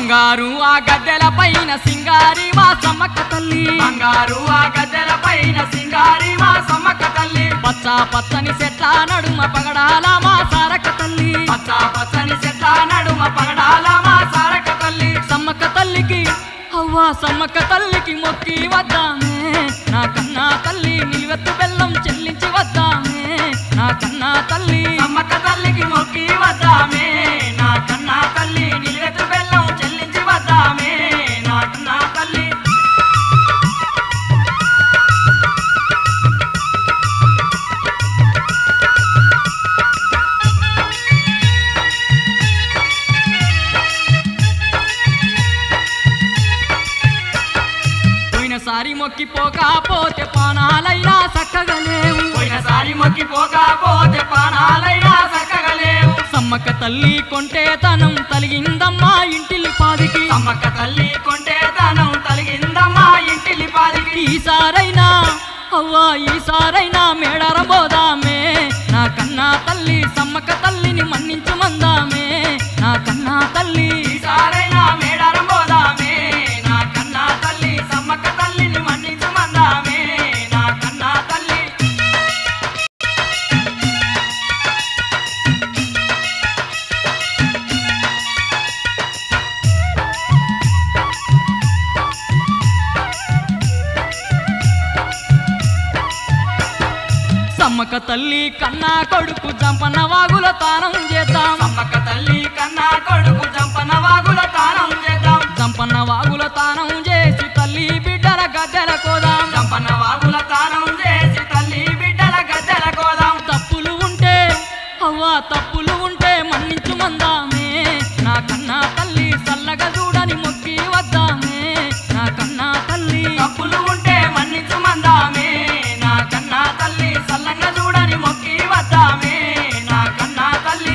బంగారు ఆ గద్దెల పైన సింగారి మా సమ్మక్క తల్లి బంగారు ఆ గద్దెల పైన సింగారి మా సమ్మక్క తల్లి పచ్చ పచ్చని చెట్ల నడుమ పగడాల మా సారక్క తల్లి పచ్చ పచ్చని చెట్ల నడుమ పగడాల మా సారక్క తల్లి సమ్మక్క తల్లికి అవ్వా సమ్మక్క తల్లికి మొక్కి వద్దామే నా కన్నా తల్లి నిలువెత్తు బెల్లం చెల్లించి వద్దామే నా కన్నా తల్లి సమ్మక్క తల్లికి మొక్కి వద్దామే నా కన్నా తల్లి నిలువెత్తు బెల్లం చెల్లించి వద్దామే నా కన్నా తల్లి పోయినసారి మొక్కి పోకపోతే పానాలైనా చక్కగా లేవు పోయినసారి మొక్కి పోకపోతే పానాలైనా చక్కగా లేవు సమ్మక్క తల్లి కొంటే తనం తలిగిందమ్మా ఇంటిల్లి పాదికి సమ్మక్క తల్లి కొంటే తనం తలిగిందమ్మా ఇంటిలి పాదికి ఈసారైనా అవ్వా ఈసారైనా మేడారం పోదామే నా కన్నా తల్లి సమ్మక్క తల్లిని మన్నించు మందామే నా కన్నా తల్లి ఈసారైనా మేడారం పోదామే నా కన్నా తల్లి సమ్మక్క తల్లిని మన్నించమందామే నా కన్నా తల్లి సమ్మక్క తల్లి కన్నా కొడుకు జంపన్న వాగుల తానం చేద్దాం సమ్మక్క తల్లి కన్నా కొడుకు జంపన వాగుల తానం చేద్దాం జంపన్న వాగుల తానం చేసి తల్లి బిడ్డల గద్దెల కోదాం జంపన వాగుల తానం చేసి తల్లి బిడ్డల గద్దెల కోదాం తప్పులు ఉంటే అవ్వా తప్పులు ఉంటే మన్నించు మందామే నా కన్నా తల్లి చల్లగా చూడని మొక్కి వద్దామే నా కన్నా తల్లి తప్పులు ఉంటే మన్నించమందామే నా కన్నా తల్లి సల్లంగా చూడని మొక్కి వద్దామే నా కన్నా తల్లి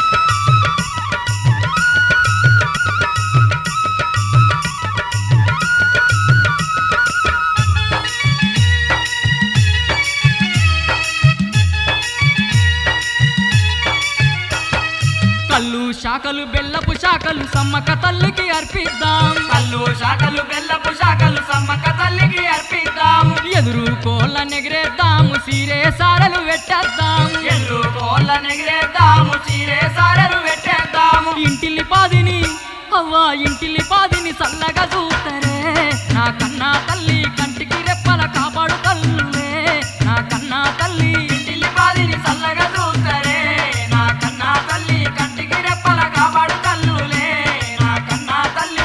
కళ్ళు శాఖలు బెల్లపు శాఖలు సమ్మక్క తల్లికి అర్పిద్దాం కళ్ళు శాఖలు బెల్లపు శాఖలు సమ్మక్క తల్లికి అర్పిద్దాము ఎదురు కోళ్ళ నెగిరేద్దాము సీరే సారలు పెట్టేద్దాం ఎల్లు కోళ్ళ నెగిరేద్దాము చీరే సారలు పెట్టేద్దాము ఇంటిల్లి పాదిని అవ్వా ఇంటిల్లి పాదిని చల్లగా చూస్తరే నా కన్నా తల్లి కంటికి రెప్పల కాపాడు తల్లులే నా కన్నా తల్లి ఇంటిల్లి పాదిని చల్లగా చూస్తారే నా కన్నా తల్లి కంటికి రెప్పల కాపాడు తల్లులే నా కన్నా తల్లి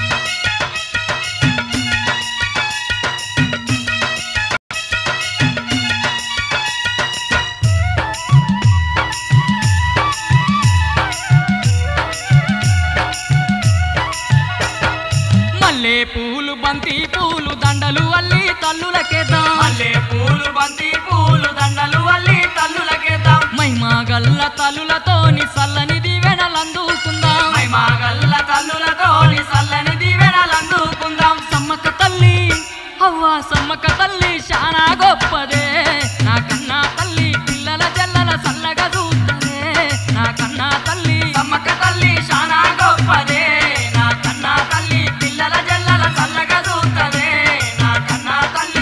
మల్లె పూలు బంతి పూలు దండలు అల్లి తల్లులకేద్దాం మల్లె పూలు బంతి పూలు దండలు వల్లి తల్లులకేద్దాం మైమా గల్ల తల్లులతోని చల్లని దీవెనలందుకుందాం మైమాగల్ల తల్లులతోని చల్లని దీవెనలందుకుందాం సమ్మక్క తల్లి అవ్వా సమ్మక్క తల్లి శానా గొప్పదే నా కన్నా తల్లి పిల్లల జల్లల చల్లగా చూస్తదే నా కన్నా తల్లి సమ్మక్క తల్లి శానా గొప్పదే నా కన్నా తల్లి పిల్లల జల్లల చల్లగా చూస్తదే నా కన్నా తల్లి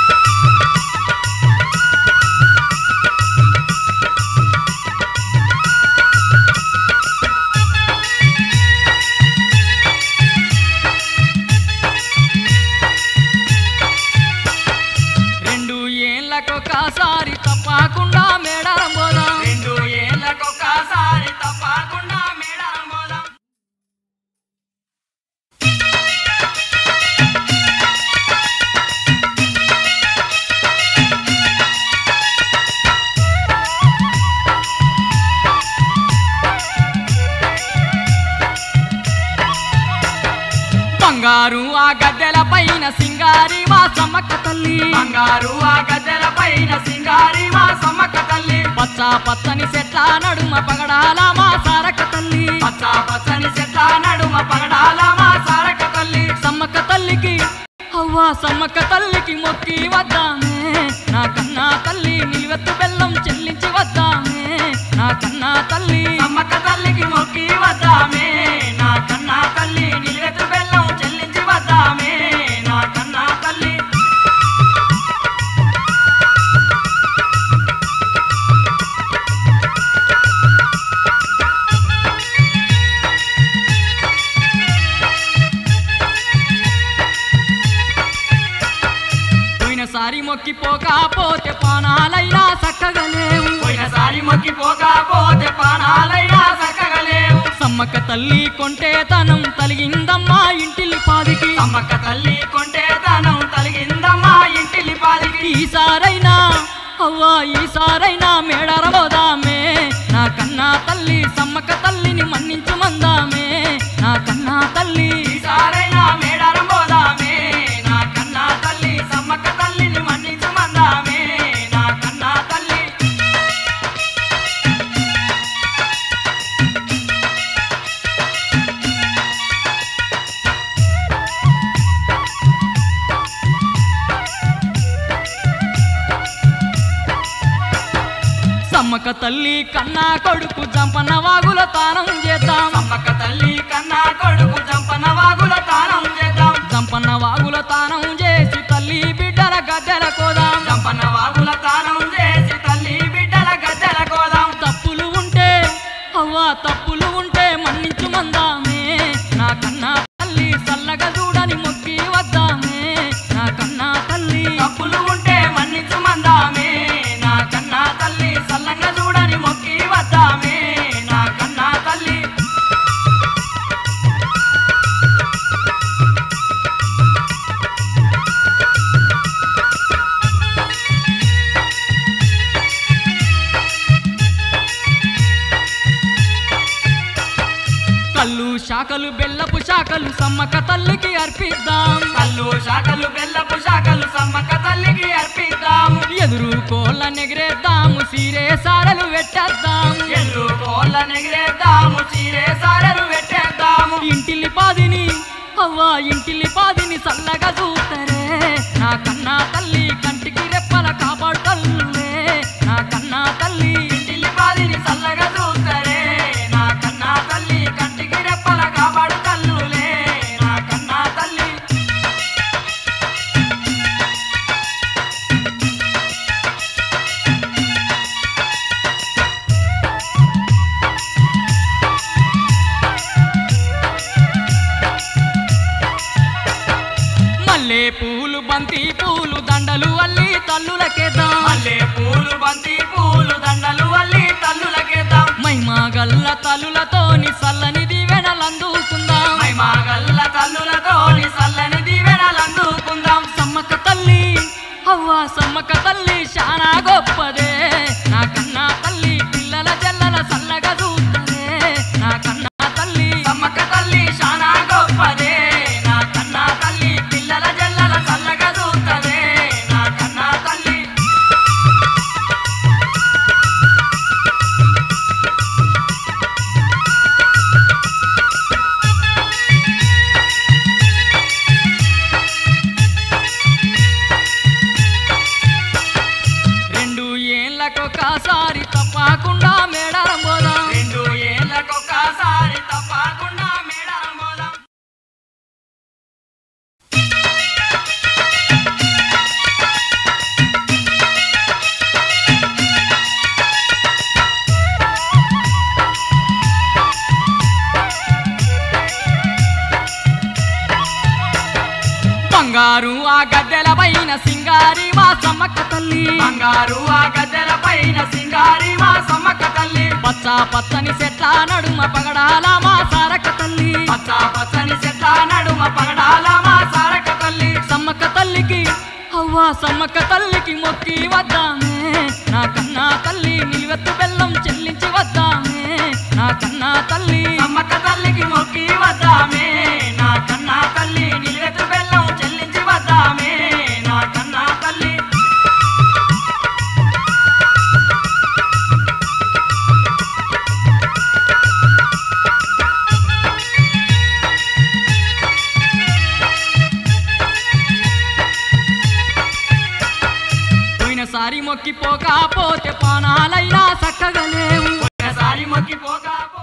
రెండు ఏళ్ళకొకసారి తప్పకుండా మేడారం పోదాం రెండు ఏళ్ళకొకసారి తప్పకుండా మేడారం పోదాం బంగారు ఆ గద్దెల పైన సింగారి మా సమ్మక్క తల్లి బంగారు ఆ గద్దెల పైన సింగారి మా సమ్మక్క తల్లి పచ్చ పచ్చని చెట్ల నడుమ పగడాల మా సారక్క తల్లి పచ్చ పచ్చని చెట్ల నడుమ పగడాల మా సారక్క తల్లి సమ్మక్క తల్లికి అవ్వా సమ్మక్క తల్లికి మొక్కి వద్దామే నా కన్నా తల్లి నిలువెత్తు బెల్లం చెల్లించి వద్దామే నా కన్నా తల్లి సమ్మక్క తల్లికి మొక్కి వద్దామే నా కన్నా తల్లి మొక్కిపోకపోతే పానాలైనా చక్కగా లేవు పోయినసారి మొక్కిపోకపోతే పానాలైనా చక్కగా లేవు సమ్మక్క తల్లి కొంటే తనం తలిగిందమ్మా ఇంటిల్లి పాదికి అమ్మక్క తల్లి కొంటే తనం తలిగిందమ్మా ఇంటిలి పాదికి ఈసారైనా అవ్వా ఈసారైనా మేడరబోదామే నా కన్నా తల్లి సమ్మక్క తల్లిని మన్నించు మందామే నా కన్నా తల్లి ఈసారైనా మేడారం పోదామే నా కన్నా తల్లి సమ్మక్క తల్లిని మన్నించమందామే నా కన్నా తల్లి సమ్మక్క తల్లి కన్నా కొడుకు జంపన్న వాగుల తానం చేద్దాం సమ్మక్క తల్లి కన్నా కొడుకు జంపన వాగుల తానం చేద్దాం జంపన్న వాగుల తానం చేసి తల్లి బిడ్డల గద్దెల కోదాం జంపన వాగుల తానం చేసి తల్లి బిడ్డల గద్దెల కోదాం తప్పులు ఉంటే అవ్వా తప్పులు ఉంటే మన్నించు మందామే నా కన్నా తల్లి చల్లగా చూడని మొక్కి వద్దామే నా కన్నా తల్లి తప్పులు ఉంటే మన్నించమందామే నా కన్నా తల్లి సల్లంగా చూడని మొక్కి వద్దామే నా కన్నా తల్లి కళ్ళు శాఖలు బెల్లపు శాఖలు సమ్మక్క తల్లికి అర్పిద్దాం కళ్ళు శాఖలు బెల్లపు శాఖలు సమ్మక్క తల్లికి అర్పిద్దాం ఎదురు కోళ్ళ నెగిరేద్దాము సీరే సారలు పెట్టేద్దాం ఎల్లు కోళ్ళ నెగిరేద్దాము చీరే సారలు పెట్టేద్దాము ఇంటిల్లి పాదిని అవ్వా ఇంటిల్లి పాదిని చల్లగా చూస్తరే నా కన్నా తల్లి కంటికి రెప్పల కాపాడుతల్లులే నా కన్నా తల్లి ఇంటిల్లి పాదిని చల్లగా చూస్తారే నా కన్నా తల్లి కంటికి రెప్పల కాపాడు తల్లులే నా కన్నా తల్లి మల్లె పూలు బంతి పూలు దండలు అల్లి తల్లులకేద్దాం మల్లె పూలు బంతి పూలు దండలు వల్లి తల్లులకేద్దాం మైమా గల్ల తల్లులతోని చల్లని దీవెనలందుకుందాం మైమా గల్ల తల్లులతోని చల్లని దీవెనలు అందుకుందాం సమ్మక్క తల్లి అవ్వా సమ్మక్క తల్లి శానా గొప్పదే నా కన్నా తల్లి పిల్లల జల్లల చల్లగా చూస్తదే నా కన్నా తల్లి సమ్మక్క తల్లి శానా గొప్పదే నా కన్నా తల్లి పిల్లల జల్లల చల్లగా చూస్తదే నా కన్నా తల్లి రెండు ఏళ్ళకొకసారి తప్పకుండా మేడారం పోదాం రెండు ఏళ్ళకొకసారి తప్పకుండా మేడారం పోదాం బంగారు ఆ గద్దెల పైన సింగారి మా సమ్మక్క తల్లి బంగారు ఆ గద్దెల పైన సింగారి మా సమ్మక్క తల్లి పచ్చ పచ్చని చెట్ల నడుమ పగడాల మా సారక్క తల్లి పచ్చ పచ్చని చెట్ల నడుమ పగడాల మా సారక్క తల్లి సమ్మక్క తల్లికి అవ్వా సమ్మక్క తల్లికి మొక్కి వద్దామే నా కన్నా తల్లి నిలువెత్తు బెల్లం చెల్లించి వద్దామే నా కన్నా తల్లి సమ్మక్క తల్లికి మొక్కి వద్దామే నా కన్నా తల్లి నిలువెత్తు బెల్లం చెల్లించి వద్దామే నా కన్నా తల్లి పోయినసారి మొక్కిపోకపోతే పానాలైనా చక్కగా లేవు ఒకసారి మొక్కి పోక